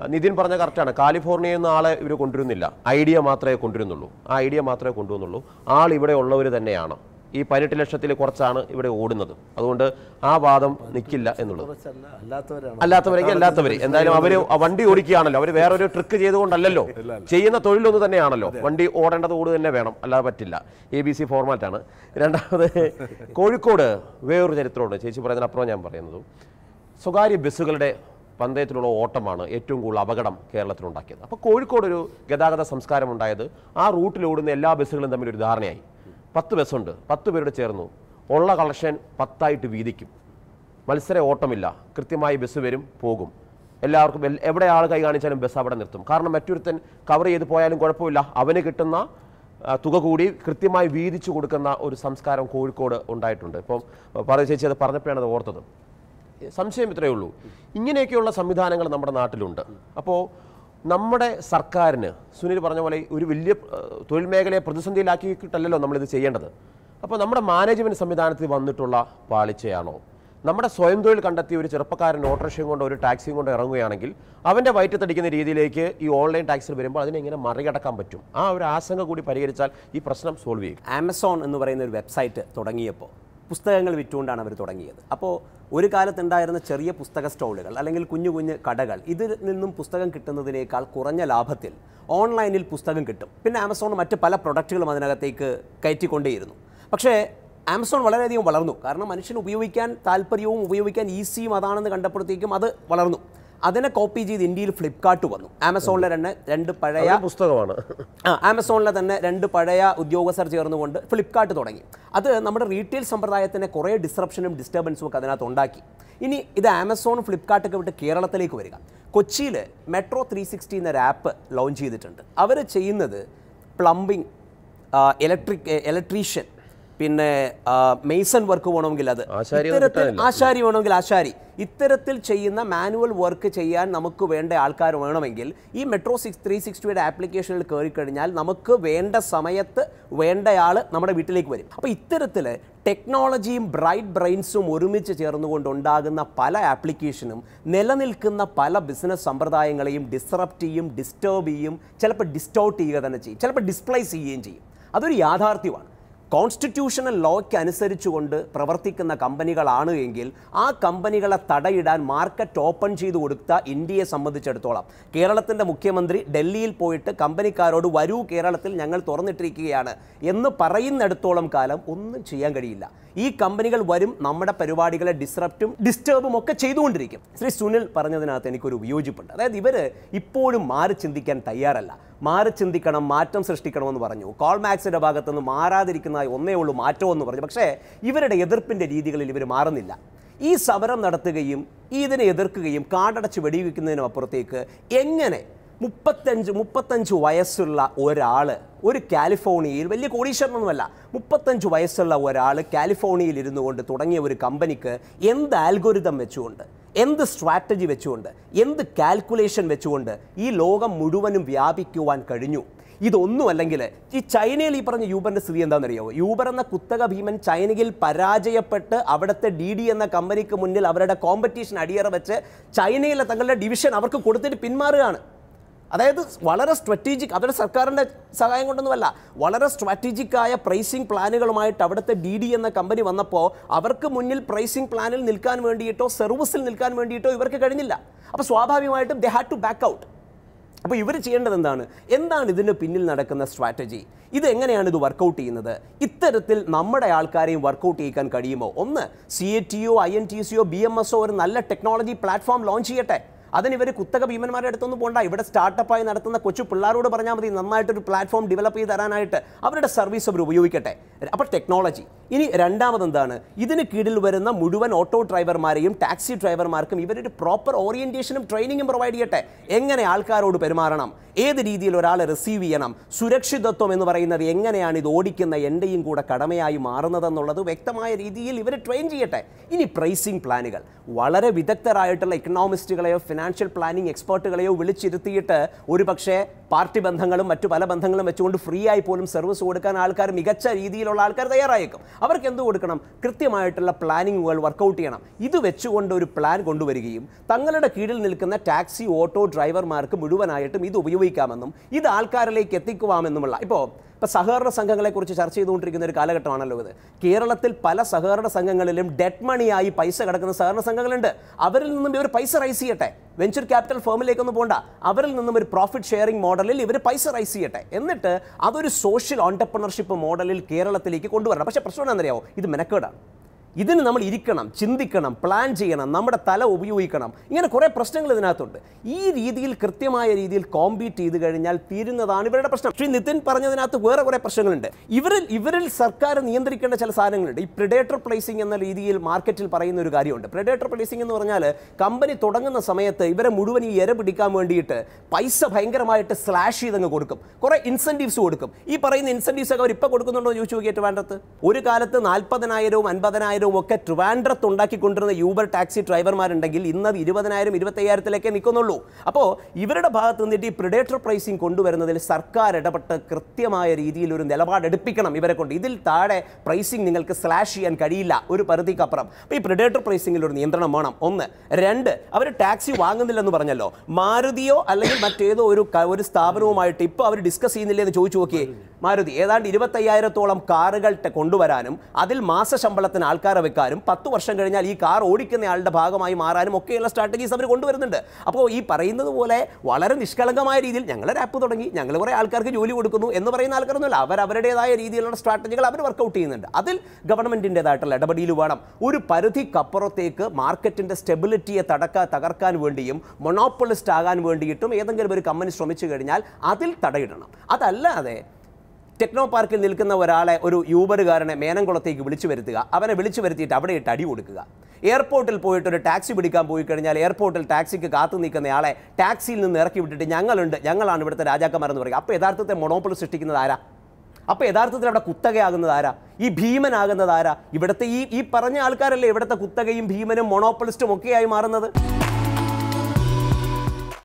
നിതിൻ പറഞ്ഞ കറക്റ്റാണ് കാലിഫോർണിയയിൽ നിന്ന് ആളെ ഇവർ കൊണ്ടുവരുന്നില്ല ഐഡിയ മാത്രമേ കൊണ്ടുവരുന്നുള്ളൂ ആ ഐഡിയ മാത്രമേ കൊണ്ടുവന്നുള്ളൂ ആൾ ഇവിടെ ഉള്ളവർ തന്നെയാണ് ഈ പതിനെട്ട് ലക്ഷത്തിൽ കുറച്ചാണ് ഇവിടെ ഓടുന്നത് അതുകൊണ്ട് ആ വാദം നിൽക്കില്ല എന്നുള്ളത് കുറച്ചല്ല അല്ലാത്തവരാണ് അല്ലാത്തവരേക്ക് അല്ലാത്തവർ എന്തായാലും അവര് ആ വണ്ടി ഓടിക്കുകയാണല്ലോ അവർ വേറൊരു ട്രിക്ക് ചെയ്തുകൊണ്ടല്ലല്ലോ ചെയ്യുന്ന തൊഴിലൊന്ന് തന്നെയാണല്ലോ വണ്ടി ഓടേണ്ടത് ഓട് തന്നെ വേണം അല്ലാതെ പറ്റില്ല എ ബി സി ഫോർമാറ്റാണ് രണ്ടാമത് കോഴിക്കോട് വേറൊരു ചരിത്രമുണ്ട് ചേച്ചി പറയുന്നതിനപ്പുറം ഞാൻ പറയുന്നത് സ്വകാര്യ ബസ്സുകളുടെ പന്തയത്തിലുള്ള ഓട്ടമാണ് ഏറ്റവും കൂടുതൽ അപകടം കേരളത്തിലുണ്ടാക്കിയത് അപ്പോൾ കോഴിക്കോട് ഒരു ഗതാഗത സംസ്കാരം ഉണ്ടായത് ആ റൂട്ടിൽ ഓടുന്ന എല്ലാ ബസ്സുകളും തമ്മിൽ ഒരു ധാരണയായി പത്ത് ബസ്സുണ്ട് പത്ത് പേരോട് ചേർന്നു ഉള്ള കളക്ഷൻ പത്തായിട്ട് വീതിക്കും മത്സര ഓട്ടമില്ല കൃത്യമായി ബസ് വരും പോകും എല്ലാവർക്കും എൽ- എവിടെ ആൾ കൈ കാണിച്ചാലും ബസ് അവിടെ നിർത്തും കാരണം മറ്റൊരുത്തൻ കവർ ചെയ്ത് പോയാലും കുഴപ്പമില്ല അവന് കിട്ടുന്ന ആ, തുക കൂടി കൃത്യമായി വീതിച്ചു കൊടുക്കുന്ന ഒരു സംസ്കാരം കോഴിക്കോട് ഉണ്ടായിട്ടുണ്ട് ഇപ്പം പറയ ചേച്ചി അത് പറഞ്ഞപ്പോഴാണ് അത് ഓർത്തത് സംശയം ഇത്രയേ ഉള്ളൂ ഇങ്ങനെയൊക്കെയുള്ള സംവിധാനങ്ങൾ നമ്മുടെ നാട്ടിലുണ്ട് അപ്പോൾ നമ്മുടെ സർക്കാരിന് സുനിൽ പറഞ്ഞ പോലെ ഒരു വലിയ ഏഹ്, തൊഴിൽ മേഖലയെ പ്രതിസന്ധിയിലാക്കിയിട്ടല്ലല്ലോ നമ്മളിത് ചെയ്യേണ്ടത് അപ്പോൾ നമ്മുടെ മാനേജ്മെൻറ്റ് സംവിധാനത്തിൽ വന്നിട്ടുള്ള പാളിച്ചയാണോ നമ്മുടെ സ്വയം തൊഴിൽ കണ്ടെത്തിയ ഒരു ചെറുപ്പക്കാരൻ ഓട്ടോറിക്ഷയും കൊണ്ട് ഒരു ടാക്സിയും കൊണ്ട് ഇറങ്ങുകയാണെങ്കിൽ അവൻ്റെ വയറ്റത്തടിക്കുന്ന രീതിയിലേക്ക് ഈ ഓൺലൈൻ ടാക്സിൽ വരുമ്പോൾ അതിനെ എങ്ങനെ മറികടക്കാൻ പറ്റും ആ ഒരു ആശങ്ക കൂടി പരിഹരിച്ചാൽ ഈ പ്രശ്നം സോൾവ് ചെയ്യും ആമസോൺ എന്ന് പറയുന്ന ഒരു വെബ്സൈറ്റ് തുടങ്ങിയപ്പോൾ പുസ്തകങ്ങൾ വിറ്റുകൊണ്ടാണ് അവർ തുടങ്ങിയത് അപ്പോൾ ഒരു കാലത്തുണ്ടായിരുന്ന ചെറിയ പുസ്തക സ്റ്റോളുകൾ അല്ലെങ്കിൽ കുഞ്ഞു കുഞ്ഞു കടകൾ ഇതിൽ നിന്നും പുസ്തകം കിട്ടുന്നതിനേക്കാൾ കുറഞ്ഞ ലാഭത്തിൽ ഓൺലൈനിൽ പുസ്തകം കിട്ടും പിന്നെ ആമസോൺ മറ്റ് പല പ്രൊഡക്റ്റുകളും അതിനകത്തേക്ക് കയറ്റിക്കൊണ്ടേയിരുന്നു പക്ഷേ ആമസോൺ വളരെയധികം വളർന്നു കാരണം മനുഷ്യന് ഉപയോഗിക്കാൻ താല്പര്യവും ഉപയോഗിക്കാൻ ഈസിയും അതാണെന്ന് കണ്ടപ്പോഴത്തേക്കും അത് വളർന്നു അതിനെ കോപ്പി ചെയ്ത് ഇന്ത്യയിൽ ഫ്ലിപ്കാർട്ട് വന്നു ആമസോണിലെ തന്നെ രണ്ട് പഴയ അത് പുസ്തകമാണ് ആ ആമസോണിലെ തന്നെ രണ്ട് പഴയ ഉദ്യോഗസ്ഥർ ചേർന്നുകൊണ്ട് ഫ്ലിപ്കാർട്ട് തുടങ്ങി അത് നമ്മുടെ റീറ്റെയിൽ സമ്പ്രദായത്തിന് കുറേ ഡിസ്റപ്ഷനും ഡിസ്റ്റർബൻസും ഒക്കെ അതിനകത്ത് ഉണ്ടാക്കി ഇനി ഇത് ആമസോൺ ഫ്ലിപ്കാർട്ടൊക്കെ വിട്ട് കേരളത്തിലേക്ക് വരിക കൊച്ചിയിൽ മെട്രോ ത്രീ സിക്സ്റ്റി എന്നൊരു ആപ്പ് ലോഞ്ച് ചെയ്തിട്ടുണ്ട് അവർ ചെയ്യുന്നത് പ്ലംബിംഗ് ഇലക്ട്രിക് ഇലക്ട്രീഷ്യൻ പിന്നെ മെയ്സൺ വർക്ക് വേണമെങ്കിൽ അത് ആശാരി ഒന്നും ഇത്തരത്തിൽ കിട്ടാനില്ല. ആശാരി വേണമെങ്കിൽ ആശാരി ഇത്തരത്തിൽ ചെയ്യുന്ന മാനുവൽ വർക്ക് ചെയ്യാൻ നമുക്ക് വേണ്ട ആൾക്കാർ വേണമെങ്കിൽ ഈ മെട്രോ സിക്സ് ത്രീ സിക്സ്റ്റിയുടെ ആപ്ലിക്കേഷനിൽ കയറി കഴിഞ്ഞാൽ നമുക്ക് വേണ്ട സമയത്ത് വേണ്ടയാൾ നമ്മുടെ വീട്ടിലേക്ക് വരും അപ്പോൾ ഇത്തരത്തിൽ ടെക്നോളജിയും ബ്രൈറ്റ് ബ്രെയിൻസും ഒരുമിച്ച് ചേർന്നുകൊണ്ട് ഉണ്ടാകുന്ന പല ആപ്ലിക്കേഷനും നിലനിൽക്കുന്ന പല ബിസിനസ് സമ്പ്രദായങ്ങളെയും ഡിസ്റപ്റ്റ് ചെയ്യും ഡിസ്റ്റർബ് ചെയ്യും ചിലപ്പോൾ ഡിസ്റ്റോർട്ട് ചെയ്യുക തന്നെ ചെയ്യും ചിലപ്പോൾ ഡിസ്പ്ലേസ് ചെയ്യുകയും ചെയ്യും അതൊരു യാഥാർത്ഥ്യമാണ് കോൺസ്റ്റിറ്റ്യൂഷണൽ ലോയ്ക്ക് അനുസരിച്ചുകൊണ്ട് പ്രവർത്തിക്കുന്ന കമ്പനികളാണ് എങ്കിൽ ആ കമ്പനികളെ തടയിടാൻ മാർക്കറ്റ് ഓപ്പൺ ചെയ്തു കൊടുത്ത ഇന്ത്യയെ സംബന്ധിച്ചിടത്തോളം കേരളത്തിൻ്റെ മുഖ്യമന്ത്രി ഡൽഹിയിൽ പോയിട്ട് കമ്പനിക്കാരോട് വരൂ കേരളത്തിൽ ഞങ്ങൾ തുറന്നിട്ടിരിക്കുകയാണ് എന്ന് പറയുന്നിടത്തോളം കാലം ഒന്നും ചെയ്യാൻ കഴിയില്ല ഈ കമ്പനികൾ വരും നമ്മുടെ പരിപാടികളെ ഡിസ്റപ്റ്റും ഡിസ്റ്റർബും ഒക്കെ ചെയ്തുകൊണ്ടിരിക്കും ശ്രീ സുനിൽ പറഞ്ഞതിനകത്ത് എനിക്കൊരു വിയോജിപ്പുണ്ട് അതായത് ഇവർ ഇപ്പോഴും മാറി ചിന്തിക്കാൻ തയ്യാറല്ല മാറി ചിന്തിക്കണം മാറ്റം സൃഷ്ടിക്കണമെന്ന് പറഞ്ഞു കോൾമാക്സിന്റെ ഭാഗത്ത് നിന്ന് മാറാതിരിക്കുന്ന ഒന്നേ ഉള്ളൂ മാറ്റമെന്ന് പറഞ്ഞു പക്ഷേ ഇവരുടെ എതിർപ്പിന്റെ രീതികളിൽ ഇവർ മാറുന്നില്ല ഈ സമരം നടത്തുകയും ഇതിനെ എതിർക്കുകയും കാടടച്ച് വെടിവെക്കുന്നതിനും അപ്പുറത്തേക്ക് എങ്ങനെ മുപ്പത്തഞ്ച് മുപ്പത്തഞ്ച് വയസ്സുള്ള ഒരാൾ ഒരു കാലിഫോർണിയയിൽ വലിയ കോടീശ്വരനൊന്നുമല്ല മുപ്പത്തഞ്ച് വയസ്സുള്ള ഒരാൾ കാലിഫോർണിയയിൽ ഇരുന്നു കൊണ്ട് തുടങ്ങിയ ഒരു കമ്പനിക്ക് എന്ത് ആൽഗോരിതം വെച്ചുകൊണ്ട് എന്ത് സ്ട്രാറ്റജി വെച്ചുകൊണ്ട് എന്ത് കാൽക്കുലേഷൻ വെച്ചുകൊണ്ട് ഈ ലോകം മുഴുവനും വ്യാപിക്കുവാൻ കഴിഞ്ഞു ഇതൊന്നും അല്ലെങ്കിൽ ഈ ചൈനയിൽ ഈ പറഞ്ഞ യൂബറിന്റെ സ്ഥിതി എന്താണെന്നറിയാമോ യൂബർ എന്ന കുത്തക ഭീമൻ ചൈനയിൽ പരാജയപ്പെട്ട് അവിടുത്തെ ഡി ഡി എന്ന കമ്പനിക്ക് മുന്നിൽ അവരുടെ കോമ്പറ്റീഷൻ അടിയറ വെച്ച് ചൈനയിലെ തങ്ങളുടെ ഡിവിഷൻ അവർക്ക് കൊടുത്തിട്ട് പിന്മാറുകയാണ് അതായത് വളരെ സ്ട്രാറ്റജിക് അവരുടെ സർക്കാരിൻ്റെ സഹായം കൊണ്ടൊന്നുമല്ല വളരെ സ്ട്രാറ്റജിക് ആയ പ്രൈസിംഗ് പ്ലാനുകളുമായിട്ട് അവിടുത്തെ ഡി ഡി എന്ന കമ്പനി വന്നപ്പോൾ അവർക്ക് മുന്നിൽ പ്രൈസിംഗ് പ്ലാനിൽ നിൽക്കാൻ വേണ്ടിയിട്ടോ സർവീസിൽ നിൽക്കാൻ വേണ്ടിയിട്ടോ ഇവർക്ക് കഴിഞ്ഞില്ല അപ്പോൾ സ്വാഭാവികമായിട്ടും they had to back out അപ്പോൾ ഇവർ ചെയ്യേണ്ടത് എന്താണ് എന്താണ് ഇതിന് പിന്നിൽ നടക്കുന്ന സ്ട്രാറ്റജി ഇത് എങ്ങനെയാണ് ഇത് വർക്കൗട്ട് ചെയ്യുന്നത് ഇത്തരത്തിൽ നമ്മുടെ ആൾക്കാരെയും വർക്കൗട്ട് ചെയ്യിക്കാൻ കഴിയുമോ ഒന്ന് സി എ ടിയോ ഐ എൻ ടി സിയോ ബി എം എസോ ഒരു നല്ല ടെക്നോളജി പ്ലാറ്റ്ഫോം ലോഞ്ച് ചെയ്യട്ടെ അതിന് ഇവർ കുത്തക ഭീമന്മാരുടെ അടുത്തൊന്നും പോകണ്ട ഇവിടെ സ്റ്റാർട്ടപ്പായി നടത്തുന്ന കൊച്ചു പിള്ളേരോട് പറഞ്ഞാൽ മതി നന്നായിട്ടൊരു പ്ലാറ്റ്ഫോം ഡെവലപ്പ് ചെയ്ത് തരാനായിട്ട് അവരുടെ സർവീസ് അവർ ഉപയോഗിക്കട്ടെ അപ്പോൾ ടെക്നോളജി ഇനി രണ്ടാമത് എന്താണ് ഇതിന് കീഴിൽ വരുന്ന മുഴുവൻ ഓട്ടോ ഡ്രൈവർമാരെയും ടാക്സി ഡ്രൈവർമാർക്കും ഇവരൊരു പ്രോപ്പർ ഓറിയന്റേഷനും ട്രെയിനിങ്ങും പ്രൊവൈഡ് ചെയ്യട്ടെ എങ്ങനെ ആൾക്കാരോട് പെരുമാറണം ഏത് രീതിയിൽ ഒരാളെ റിസീവ് ചെയ്യണം സുരക്ഷിതത്വം എന്ന് പറയുന്നത് എങ്ങനെയാണ് ഇത് ഓടിക്കുന്ന എൻ്റെയും കൂടെ കടമയായി മാറുന്നതെന്നുള്ളത് വ്യക്തമായ രീതിയിൽ ഇവർ ട്രെയിൻ ചെയ്യട്ടെ ഇനി പ്രൈസിംഗ് പ്ലാനുകൾ വളരെ വിദഗ്ധരായിട്ടുള്ള ഇക്കണോമിസ്റ്റുകളെയോ ഫിനാൻസ് ഫിനാൻഷ്യൽ പ്ലാനിംഗ് എക്സ്പേർട്ടുകളെയോ വിളിച്ചിരുത്തിയിട്ട് ഒരു പക്ഷേ പാർട്ടി ബന്ധങ്ങളും മറ്റു പല ബന്ധങ്ങളും വെച്ചുകൊണ്ട് ഫ്രീ ആയി പോലും സർവീസ് കൊടുക്കാൻ ആൾക്കാർ മികച്ച രീതിയിലുള്ള ആൾക്കാർ തയ്യാറായേക്കും അവർക്ക് എന്ത് കൊടുക്കണം കൃത്യമായിട്ടുള്ള പ്ലാനിങ്ങുകൾ വർക്കൗട്ട് ചെയ്യണം ഇത് വെച്ചുകൊണ്ട് ഒരു പ്ലാൻ കൊണ്ടുവരികയും തങ്ങളുടെ കീഴിൽ നിൽക്കുന്ന ടാക്സി ഓട്ടോ ഡ്രൈവർമാർക്ക് മുഴുവനായിട്ടും ഇത് ഉപയോഗിക്കാമെന്നും ഇത് ആൾക്കാരിലേക്ക് എത്തിക്കുവാമെന്നുമുള്ള ഇപ്പോൾ ഇപ്പോൾ സഹകരണ സംഘങ്ങളെക്കുറിച്ച് ചർച്ച ചെയ്തുകൊണ്ടിരിക്കുന്ന ഒരു കാലഘട്ടമാണല്ലോ ഇത് കേരളത്തിൽ പല സഹകരണ സംഘങ്ങളിലും ഡെറ്റ് മണിയായി പൈസ കിടക്കുന്ന സഹകരണ സംഘങ്ങളുണ്ട് അവരിൽ നിന്നും ഇവർ പൈസ റൈസ് ചെയ്യട്ടെ വെഞ്ചർ ക്യാപിറ്റൽ ഫേമിലേക്കൊന്നും പോണ്ട അവരിൽ നിന്നും ഒരു പ്രോഫിറ്റ് ഷെയറിംഗ് മോഡലിൽ ഇവർ പൈസ റൈസ് ചെയ്യട്ടെ എന്നിട്ട് അതൊരു സോഷ്യൽ ഓണ്ടർപ്രണർഷിപ്പ് മോഡലിൽ കേരളത്തിലേക്ക് കൊണ്ടുവരണം പക്ഷേ പ്രശ്നം എന്താണെന്നറിയാമോ ഇത് മെനക്കേടാണ് ഇതിന് നമ്മൾ ഇരിക്കണം ചിന്തിക്കണം പ്ലാൻ ചെയ്യണം നമ്മുടെ തല ഉപയോഗിക്കണം ഇങ്ങനെ കുറേ പ്രശ്നങ്ങൾ ഇതിനകത്തുണ്ട് ഈ രീതിയിൽ കൃത്യമായ രീതിയിൽ കോമ്പീറ്റ് ചെയ്ത് കഴിഞ്ഞാൽ തീരുന്നതാണ് ഇവരുടെ പ്രശ്നം ശ്രീ നിതിൻ പറഞ്ഞതിനകത്ത് വേറെ കുറേ പ്രശ്നങ്ങളുണ്ട് ഇവരിൽ ഇവരിൽ സർക്കാർ നിയന്ത്രിക്കേണ്ട ചില സാധനങ്ങളുണ്ട് ഈ പ്രിഡേറ്റർ പ്ലേസിംഗ് എന്ന രീതിയിൽ മാർക്കറ്റിൽ പറയുന്ന ഒരു കാര്യമുണ്ട് പ്രിഡേറ്റർ പ്ലേസിംഗ് എന്ന് പറഞ്ഞാൽ കമ്പനി തുടങ്ങുന്ന സമയത്ത് ഇവരെ മുഴുവൻ ഈ ഇര പിടിക്കാൻ വേണ്ടിയിട്ട് പൈസ ഭയങ്കരമായിട്ട് സ്ലാഷ് ചെയ്തങ്ങ് കൊടുക്കും കുറേ ഇൻസെൻറ്റീവ്സ് കൊടുക്കും ഈ പറയുന്ന ഇൻസെൻറ്റീവ്സ് ഒക്കെ അവർ ഇപ്പോൾ കൊടുക്കുന്നുണ്ടോ എന്ന് ചോദിച്ചു നോക്കിയിട്ട് വേണ്ടത് ഒരു കാലത്ത് നാൽപ്പതിനായിരവും അൻപതിനായിരവും ഒക്കെ ട്രിവാൻഡ്രത്ത് ഉണ്ടാക്കിക്കൊണ്ടിരുന്ന യൂബർ ടാക്സി ഡ്രൈവർമാരുണ്ടെങ്കിൽ ഇന്ന് അത് ഇരുപതിനായിരം ഇരുപത്തയ്യായിരത്തിലേക്കേ നിൽക്കുന്നുള്ളൂ അപ്പോൾ ഇവരുടെ ഭാഗത്ത് നിന്നിട്ട് ഈ പ്രിഡേറ്റർ പ്രൈസിംഗ് കൊണ്ടുവരുന്നതിൽ സർക്കാർ ഇടപെട്ട് കൃത്യമായ രീതിയിൽ ഒരു നിലപാടെടുപ്പിക്കണം ഇവരെ കൊണ്ട് ഇതിൽ താഴെ പ്രൈസിംഗ് നിങ്ങൾക്ക് സ്ലാഷ് ചെയ്യാൻ കഴിയില്ല ഒരു പരിധിക്കപ്പുറം അപ്പോൾ ഈ പ്രിഡേറ്റർ പ്രൈസിംഗിൽ ഒരു നിയന്ത്രണം വേണം ഒന്ന് രണ്ട് അവർ ടാക്സി വാങ്ങുന്നില്ലെന്ന് പറഞ്ഞല്ലോ മാരുതിയോ അല്ലെങ്കിൽ മറ്റേതോ ഒരു ക- ഒരു സ്ഥാപനവുമായിട്ട് ഇപ്പോൾ അവർ ഡിസ്കസ് ചെയ്യുന്നില്ലേ എന്ന് ചോദിച്ചു നോക്കിയേ മാരുതി ഏതാണ്ട് ഇരുപത്തയ്യായിരത്തോളം കാറുകൾ ടെ- കൊണ്ടുവരാനും അതിൽ മാസ ശമ്പളത്തിന് ആൾക്കാരെ വെക്കാനും പത്ത് വർഷം കഴിഞ്ഞാൽ ഈ കാർ ഓടിക്കുന്ന ആളുടെ ഭാഗമായി മാറാനും ഒക്കെയുള്ള സ്ട്രാറ്റജീസ് അവർ കൊണ്ടുവരുന്നുണ്ട് അപ്പോൾ ഈ പറയുന്നത് പോലെ വളരെ നിഷ്കളങ്കമായ രീതിയിൽ ഞങ്ങളൊരു ആപ്പ് തുടങ്ങി ഞങ്ങൾ കുറേ ആൾക്കാർക്ക് ജോലി കൊടുക്കുന്നു എന്ന് പറയുന്ന ആൾക്കാരൊന്നുമില്ല അവർ അവരുടേതായ രീതിയിലുള്ള സ്ട്രാറ്റജികൾ അവർ വർക്കൗട്ട് ചെയ്യുന്നുണ്ട് അതിൽ ഗവൺമെൻറ്റിൻ്റെതായിട്ടുള്ള ഇടപെടൽ വേണം ഒരു പരിധിക്കപ്പുറത്തേക്ക് മാർക്കറ്റിൻ്റെ സ്റ്റെബിലിറ്റിയെ തടക്ക തകർക്കാൻ വേണ്ടിയും മൊണോപ്പൊളിസ്റ്റ് ആകാൻ വേണ്ടിയിട്ടും ഏതെങ്കിലും ഒരു കമ്പനി ശ്രമിച്ചു കഴിഞ്ഞാൽ അതിൽ തടയിടണം അതല്ലാതെ ടെക്നോ പാർക്കിൽ നിൽക്കുന്ന ഒരാളെ ഒരു യൂബറുകാരനെ മേനംകുളത്തേക്ക് വിളിച്ചു വരുത്തുക അവനെ വിളിച്ചു വരുത്തിയിട്ട് അവിടെ ഇട്ട് അടി കൊടുക്കുക എയർപോർട്ടിൽ പോയിട്ട് ഒരു ടാക്സി പിടിക്കാൻ പോയി കഴിഞ്ഞാൽ എയർപോർട്ടിൽ ടാക്സിക്ക് കാത്തു നിൽക്കുന്നയാളെ ടാക്സിയിൽ നിന്ന് ഇറക്കി വിട്ടിട്ട് ഞങ്ങളുണ്ട് ഞങ്ങളാണ് ഇവിടുത്തെ രാജാക്കന്മാരെന്ന് പറയുക അപ്പോൾ യഥാർത്ഥത്തെ മൊണോപ്പൊളി സൃഷ്ടിക്കുന്നത് ആരാ അപ്പോൾ യഥാർത്ഥത്തിൽ അവിടെ കുത്തകയാകുന്നത് ആരാ ഈ ഭീമനാകുന്നത് ആരാ ഇവിടുത്തെ ഈ ഈ പറഞ്ഞ ആൾക്കാരല്ലേ ഇവിടുത്തെ കുത്തകയും ഭീമനും മൊണോപ്പൊളിസ്റ്റും ഒക്കെയായി മാറുന്നത്